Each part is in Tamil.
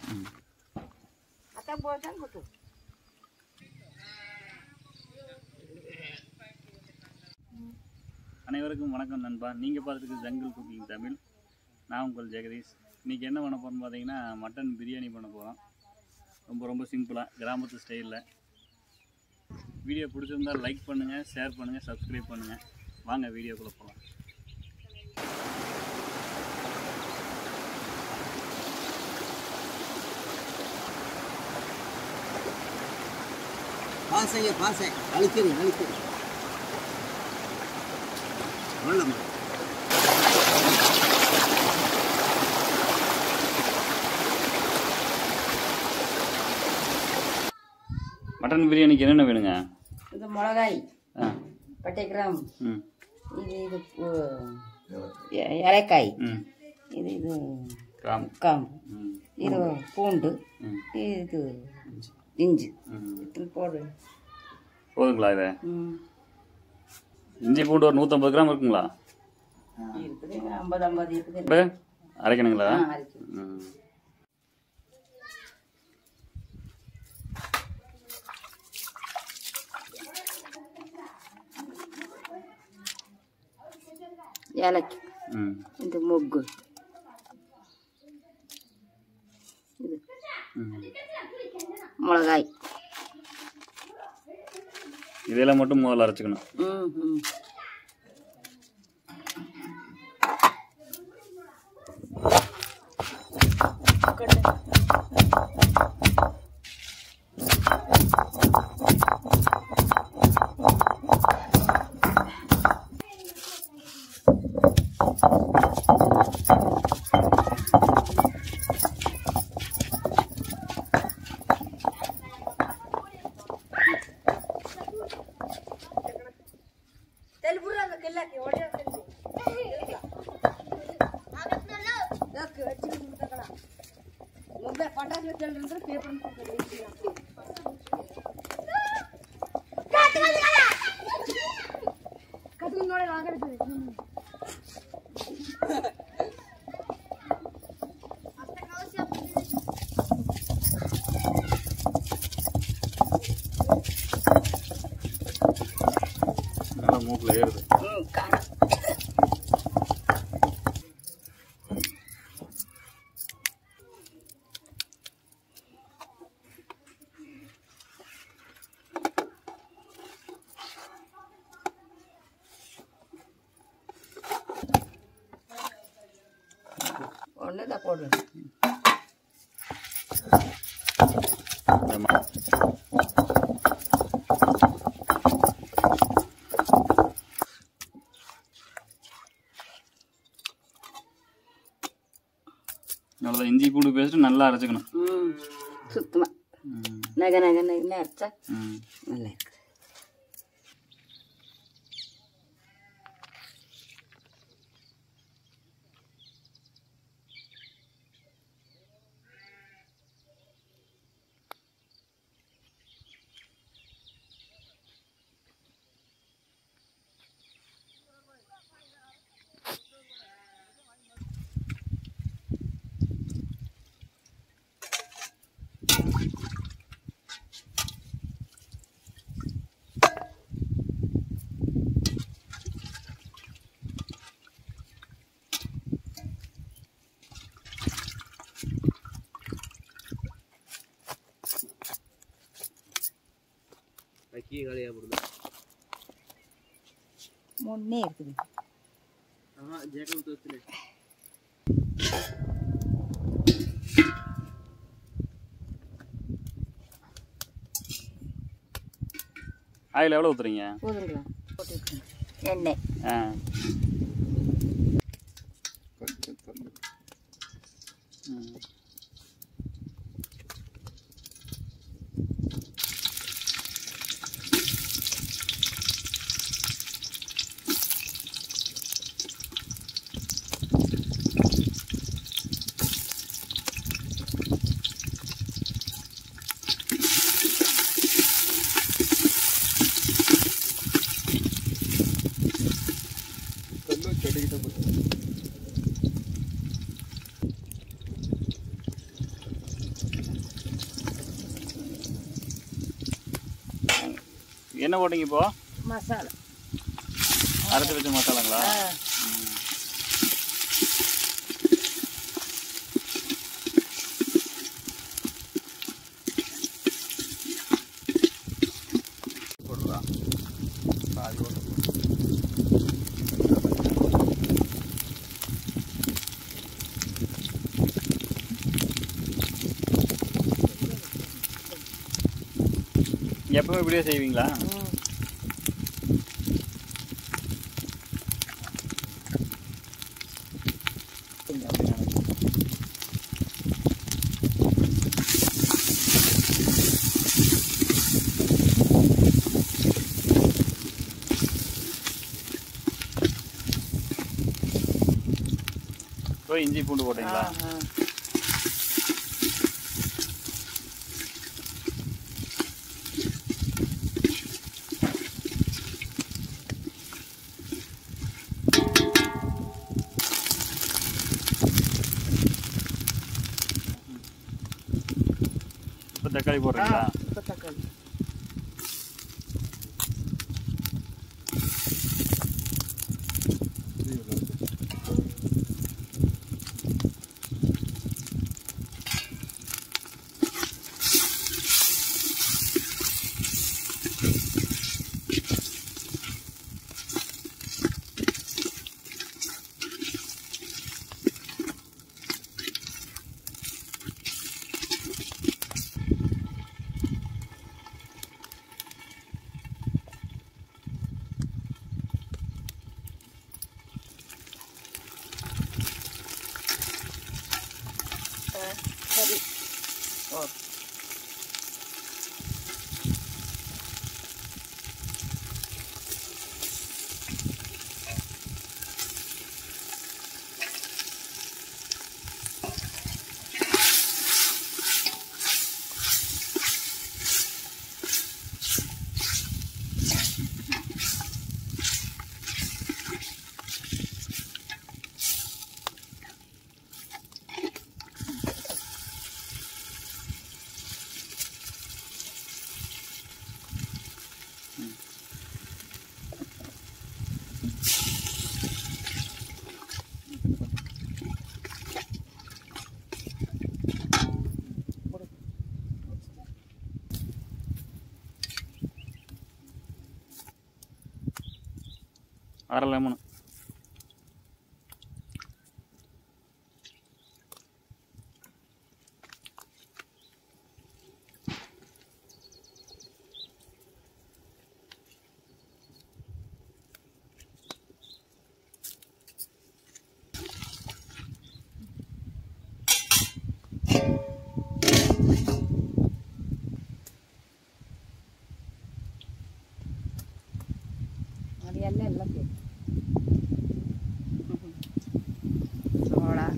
அதான் போதான் போட்டு அனைவருக்கும் வணக்கம் நண்பா நீங்கள் பார்த்துருக்கு ஜங்கிள் குக்கிங் தமிழ் நான் உங்கள் ஜெகதீஷ் இன்றைக்கி என்ன பண்ண போகிறோம்னு பார்த்தீங்கன்னா மட்டன் பிரியாணி பண்ண போகிறோம் ரொம்ப ரொம்ப சிம்பிளாக கிராமத்து ஸ்டைலில் வீடியோ பிடிச்சிருந்தா லைக் பண்ணுங்கள் ஷேர் பண்ணுங்கள் சப்ஸ்கிரைப் பண்ணுங்கள் வாங்க வீடியோக்குள்ளே போகலாம் பாசைங்க பாசை அழுத்துங்க அழுத்துங்க அவ்வளோமா மட்டன் பிரியாணிக்கு என்னென்ன வேணுங்க இது மிளகாய் ஆ பட்டை கிராம் ம் இது இது பூ- ஏ- ஏலக்காய் ம் இது இது கிராம் காம்பு ம் இது பூண்டு ம் இது இஞ்சி ம் இது போடு போதுங்களா இது ம் இஞ்சி பூண்டு ஒரு நூற்றம்பது கிராம் இருக்குங்களா இருக்குது ஐம்பது ஐம்பது இருக்குது இப்போ அரைக்கணுங்களா ஆ, அரைக்கணும். ம் ஏலக்காய் ம் இது மொக்கு இது ம் மிளகாய் இதெல்லாம் மட்டும் முதல்ல அரைச்சிக்கணும் ம் ம் நல்லா மூக்கில் ஏறுது ம் காரம் ஒன்று தான் போடு இந்த மா- அவ்வளோதான் இஞ்சி பூண்டு பேஸ்ட்டு நல்லா அரைச்சிக்கணும் ம் சுத்தமாக ம் நகை நகை நகை அரைச்சா ம் நல்லா இருக்குது அக்கி காலியாக போடுது முன்னே இருக்குது ஆஹா ஜேக்கல் தோத்துல ஆயில் எவ்வளோ ஊற்றுறீங்க போதுங்களா போட்டு எண்ணெய் ஆ ம். என்ன போட்டீங்க இப்போ மசாலா அரைச்சி வச்ச மசாலாங்களா ஆ போடுறா பாதி ஓட்டு எப்பவுமே இப்படியே செய்வீங்களா ம் இப்போ இஞ்சி பூண்டு ஆ போட்டீங்களா ஆ இப்போ தக்காளி போடுறீங்களா இப்போ தக்காளி ஆ சரி ஓ அரை லெமன் அது எல்லாம் எல்லாம் போடு. சோளா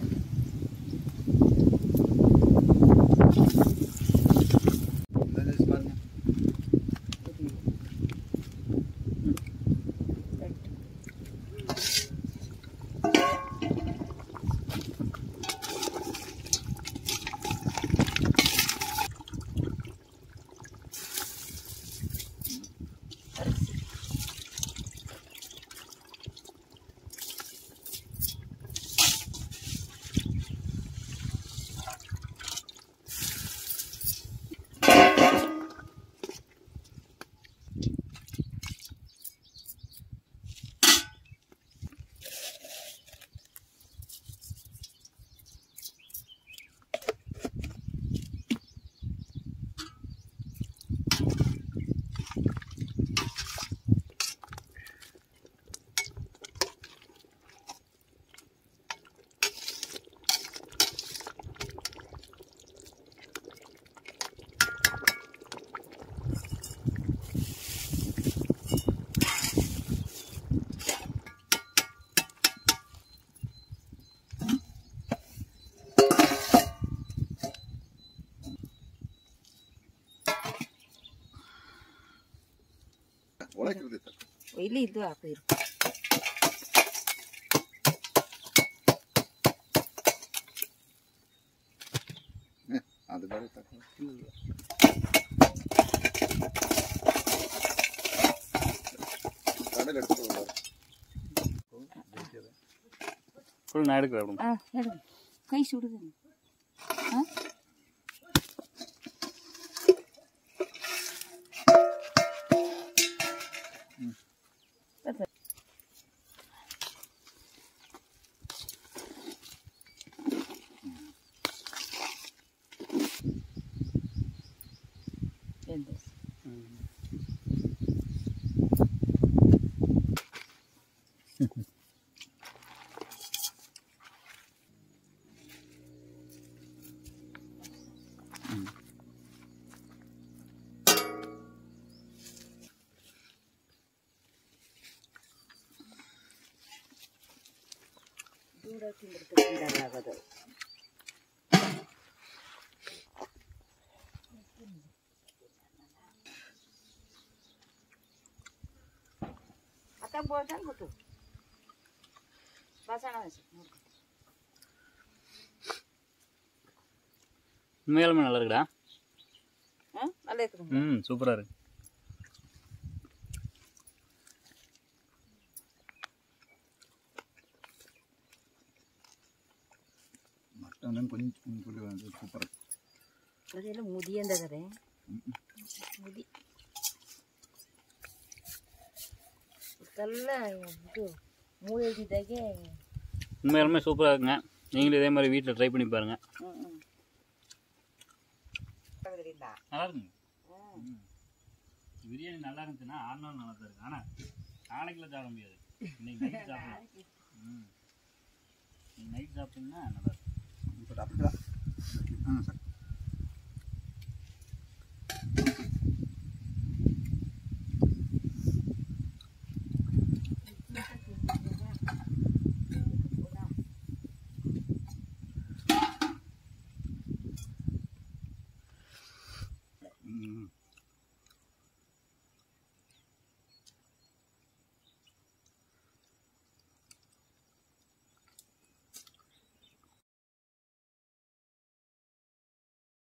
உழைக்கிறது இல்லை இது அப்போ இருக்கும் அது வேற தக்காளி ஃபுல் நான் எடுக்கிறேன் அப்படிங்க ஆ எடுங்க கை சுடுது ஆ எந்த ஆகாது आता बोलताल कुठं बसा ना உண்மையாலுமே நல்லா இருக்குடா நல்லா இருக்குதுங்க ம் சூப்பராக இருக்கு மட்டன் கொஞ்சம் கொஞ்சம் சூப்பர் ಅದೆಲ್ಲ ಮುದಿ ಅಂದದರೆ ಮುದಿ ಇದೆಲ್ಲ ಇದು ಮೂಳೆದಿದ್ದಾಗೆ உண்மையாலுமே சூப்பராக இருக்குங்க நீங்களும் இதே மாதிரி வீட்டில் ட்ரை பண்ணி பாருங்கள் ಹ್ಞೂ ಹ್ಞೂ ಅದರಿಂದ நல்லா இருக்குங்க ம். பிரியாணி நல்லா இருந்துச்சுன்னா ஆறு நாள் நல்லா தான் இருக்கு ஆனால் நாளைக்குலாம் சாப்பிட முடியாது இன்னைக்கு நைட் சாப்பிடலாம் ம் இன்னைக்கு நைட் சாப்பிட்டீங்கன்னா நல்லா இருக்கும் இப்போ அப்படிதான் ஆ சரி